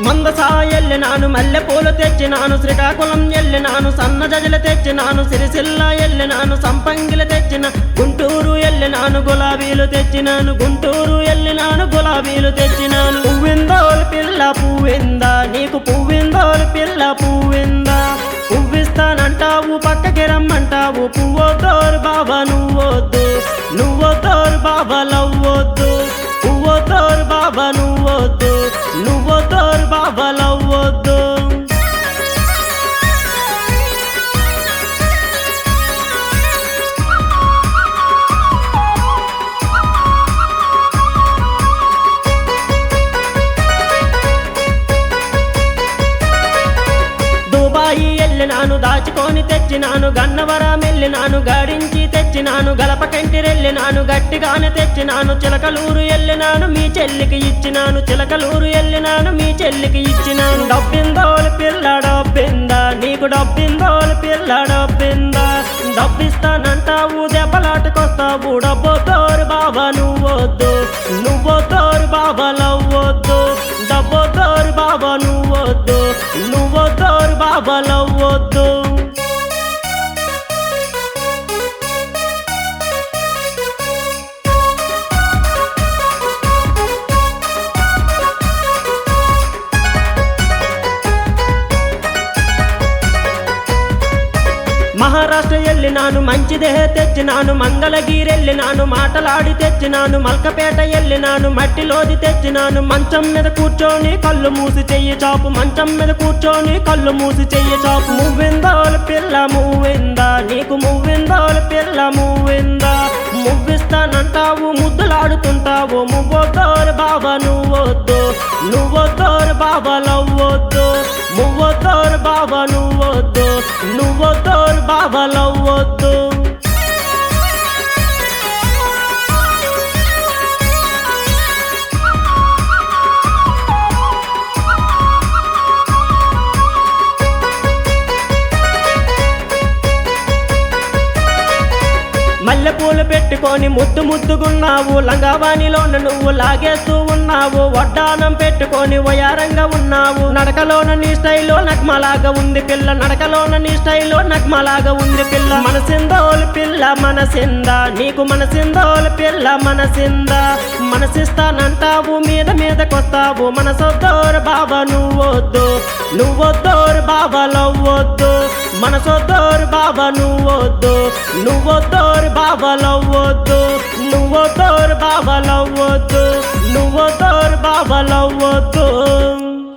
మందసా ఎల్లినాను మల్లె పూలు తెచ్చినాను శ్రీకాకుళం ఎల్లినాను సన్న జజలు తెచ్చినాను సిరిసిల్ల ఎల్లినాను సంపంగిలు తెచ్చిన గుంటూరు ఎల్లినాను గులాబీలు తెచ్చినాను గుంటూరు ఎల్లినాను గులాబీలు తెచ్చినాను పువ్విందోలు పిల్ల పువ్విందా నీకు పువ్విందోలు పిల్ల పువ్విందా పువ్విస్తానంటావు పక్కకి రమ్మంటావు పువ్వొద్దోరు బాబా నువ్వొద్దు నువ్వొద్దోరు బాబా లవ్వొద్దు పువ్వొద్దోరు బాబా నువ్వొద్దు నువ్వొద్దోరు బాబా లవ్వొద్దు దుబాయి ఎల్లినాను దాచుకొని తెచ్చినాను గన్నవరం ఎల్లినాను గాడించి తెచ్చినాను గలపకంటిరెళ్ళినాను గట్టిగానే తెచ్చినాను చిలకలూరు ఎల్లినాను మీ చెల్లికి ఇచ్చినాను చిలకలూరు ఎల్లినాను మీ చెల్లికి ఇచ్చినాను డబ్బిందోలు పిల్ల డబ్బిందా నీకు డబ్బిందోలు పిల్ల డబ్బిందా డబ్బిస్తానంటావు దెబ్బలాటకొస్తావు డబ్బొద్దోరు బాబా నువ్వొద్దు నువ్వొద్దోరు బాబా లవ్వొద్దు డబ్బొద్దోరు బాబా నువ్వొద్దు నువ్వొద్దోరు బాబా లవ్వొద్దు మహారాష్ట్ర ఎల్లినాను మంచిదే తెచ్చినాను మంగళగిరి ఎల్లినాను మాటలాడి తెచ్చినాను మల్కపేట ఎల్లినాను మట్టిలోది తెచ్చినాను మంచం మీద కూర్చొని కళ్ళు మూసి చెయ్యి చాపు మంచం మీద కూర్చొని కళ్ళు మూసి చెయ్యి చాపు మువ్విందోలు పిల్ల మువ్విందా నీకు మువ్విందోలు పిల్ల మువ్విందా మువ్విస్తానంటావు ముద్దులాడుతుంటావు మువ్వొద్దోరు బాబా నువ్వొద్దు నువ్వొద్దోరు బాబా లవ్వొద్దు మువ్వొద్దోరు బాబా నువ్వొద్దు నువ్వొద్దోరు బాబా లవ్వొద్దు మల్లెపూలు పెట్టుకొని ముద్దు ముద్దుగున్నావు లంగావాణిలోన నువ్వు లాగేస్తూ ఉన్నావు వడ్డానం పెట్టుకొని వయారంగా ఉన్నావు నడకలోన నీ స్టైల్లో నగ్మలాగా ఉంది పిల్ల నడకలోన నీ స్టైల్లో నగ్మలాగా ఉంది పిల్ల మనసిందోలు పిల్ల మనసిందా నీకు మనసిందోలు పిల్ల మనసిందా మనసిస్తానంటావు మీద మీదకొస్తావు మనసొద్దోరు బాబా నువ్వొద్దు నువ్వొద్దోరు బాబా లవ్వొద్దు మనసొద్దోరు బాబా నువ్వొద్దు నువ్వొద్దోరు బాబా లవ్వొద్దు నువ్వొద్దోరు బాబా లవ్వొద్దు నువ్వొద్దోరు బాబా లవ్వొద్దు